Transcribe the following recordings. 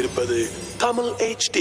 கேட்டுக்கொண்டிருப்பது Tamil HD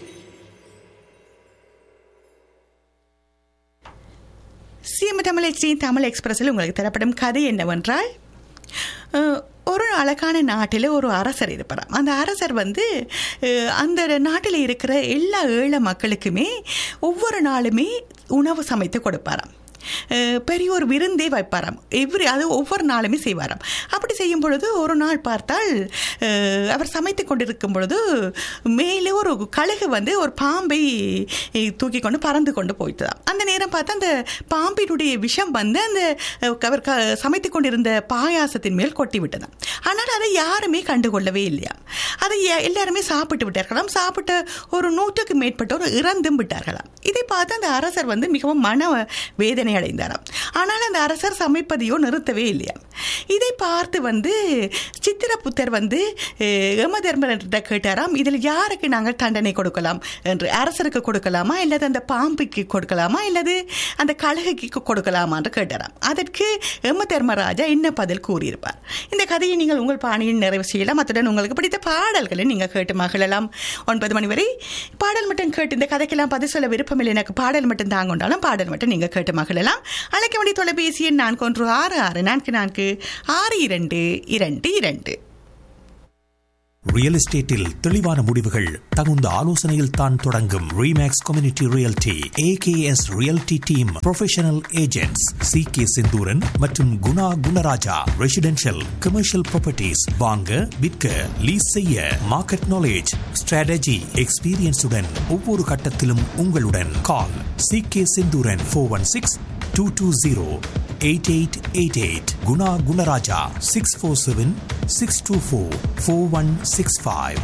CM Tamil XD Tamil எக்ஸ்பிரஸில் உங்களுக்கு தரப்படும் கதை என்னவென்றால் அஹ், ஒரு அழகான நாட்டில் ஒரு அரசர் இருப்பாராம் அந்த அரசர் வந்து அஹ், அந்த நாட்டில் இருக்கிற எல்லா ஏழை மக்களுக்குமே ஒவ்வொரு நாளுமே உணவு சமைத்து கொடுப்பாராம் அஹ், பெரிய ஒரு விருந்தே வைப்பாராம் எவ்ரி அது ஒவ்வொரு நாளுமே செய்வாராம் அப்படி செய்யும் பொழுது ஒரு நாள் பார்த்தால் அஹ், அவர் சமைத்து கொண்டிருக்கும் பொழுது மேலே ஒரு கழுகு வந்து ஒரு பாம்பை அஹ், தூக்கி கொண்டு பறந்து கொண்டு போயிட்டுதான் அந்த நேரம் பார்த்தா அந்த பாம்பினுடைய விஷம் வந்து அந்த அஹ், அவர் க சமைத்து கொண்டிருந்த பாயாசத்தின் மேல் கொட்டி விட்டதாம் ஆனால் அதை யாருமே கண்டுகொள்ளவே இல்லையா அதை எ- எல்லாருமே சாப்பிட்டு விட்டார்களாம் சாப்பிட்ட ஒரு நூற்றுக்கு மேற்பட்டோர் இறந்தும் விட்டார்களாம் இதை பார்த்து அந்த அரசர் வந்து மிகவும் மன வேதனை அடைந்தாராம் ஆனால் அந்த அரசர் சமைப்பதையோ நிறுத்தவே இல்லையா இதை பார்த்து வந்து சித்திரபுத்தர் வந்து அஹ், யமதர்மர்கிட்ட கேட்டாராம் இதில் யாருக்கு நாங்கள் தண்டனை கொடுக்கலாம் என்று அரசருக்கு கொடுக்கலாமா இல்லது அந்த பாம்புக்கு கொடுக்கலாமா இல்லது அந்த கழுகுக்கு கொடுக்கலாமா என்று கேட்டாராம் அதற்கு யம தர்மராஜா என்ன பதில் கூறியிருப்பார் இந்த கதையை நீங்கள் உங்கள் பாணியில் நிறைவு செய்யலாம் அத்துடன் உங்களுக்கு பிடித்த பாடல்களை நீங்கள் கேட்டு மகிழலாம் ஒன்பது மணி வரை பாடல் மட்டும் கேட்டு இந்த கதைக்கெல்லாம் பதில் சொல்ல விருப்பமில்லை எனக்கு பாடல் மட்டும் தாங்க கொண்டாலும் பாடல் மட்டும் நீங்கள் கேட்டு மகிழலாம் அழைக்க வேண்டிய தொலைபேசி எண் நான்கு ஒன்று ஆறு ஆறு நான்கு நான்கு ஆறு இரண்டு இரண்டு இரண்டு ரியல் எஸ்டேட்டில் தெளிவான முடிவுகள் தகுந்த ஆலோசனையில் தான் தொடங்கும் Remax community realty AKS realty team professional agents C K Senthooran மற்றும் Guna Gunaraja residential commercial properties வாங்க விற்க லீஸ் செய்ய மார்க்கெட் நாலேஜ் ஸ்ட்ராட்டஜி எக்ஸ்பீரியன்ஸுடன் ஒவ்வொரு கட்டத்திலும் உங்களுடன் call C K Senthooran four one six two two zero eight eight eight eight Guna Gunaraja six four seven six two four four one six five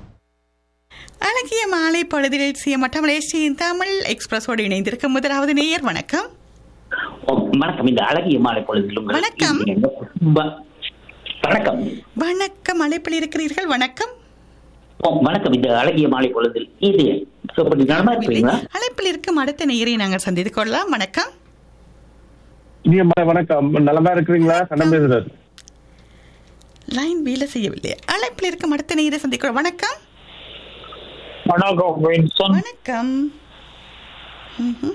அழகிய மாலை பொழுதில் சிஎம் மட்டமலேசியின் தமிழ் எக்ஸ்பிரஸோடு இணைந்திருக்கும் முதலாவது நேயர் வணக்கம் ஓ, வணக்கம் இந்த அழகிய மாலை பொழுதில் உங்களுக்கு வணக்கம். இந்த குடும்ப- வணக்கம் வணக்கம் அழைப்பில் இருக்கிறீர்கள் வணக்கம் ஓ, வணக்கம் இந்த அழகிய மாலை பொழுதில் இது எப்படி நலமா இருப்பீங்களா அழைப்பில் இருக்கும் அடுத்த நேயரை நாங்கள் சந்தித்துக் கொள்ளலாம் வணக்கம் இனிய மாலை வணக்கம் நலமா இருக்கிறீங்களா கண்ணன் பேசுறாரு லைன் வேலை செய்யவில்லை அழைப்பில் இருக்கும் அடுத்த நேயரை சந்திக்கிறோம் வணக்கம் வணக்கம் வின்சன் வணக்கம் ம்ஹும்.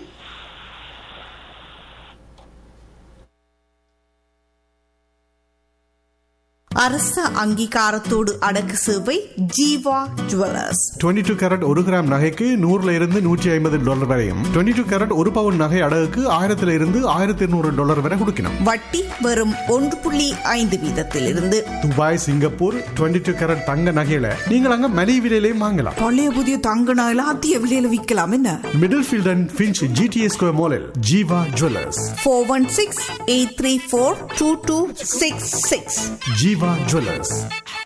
அரச அங்கீகாரத்தோடு அடக்கு சேவை ஜீவா ஜுவல்லர்ஸ் 22 டூ கேரட் ஒரு கிராம் நகைக்கு நூறுல இருந்து நூற்றி ஐம்பது டாலர் வரையும் 22 டூ கேரட் ஒரு பவுன் நகை அடகுக்கு ஆயிரத்துல இருந்து ஆயிரத்தி இருநூறு டாலர் வரை கொடுக்கணும் வட்டி வெறும் ஒன்று புள்ளி ஐந்து வீதத்திலிருந்து துபாய் சிங்கப்பூர் 22 டூ கேரட் தங்க நகையில நீங்கள் அங்க மலிவு விலையிலையும் வாங்கலாம் பழைய புதிய தங்க நாயில அதிக விலையில விற்கலாம் என்ன Middlefield and Finch GTA square மாலில் Jeeva jewellers four one six eight three four two two six six Jeeva jewellers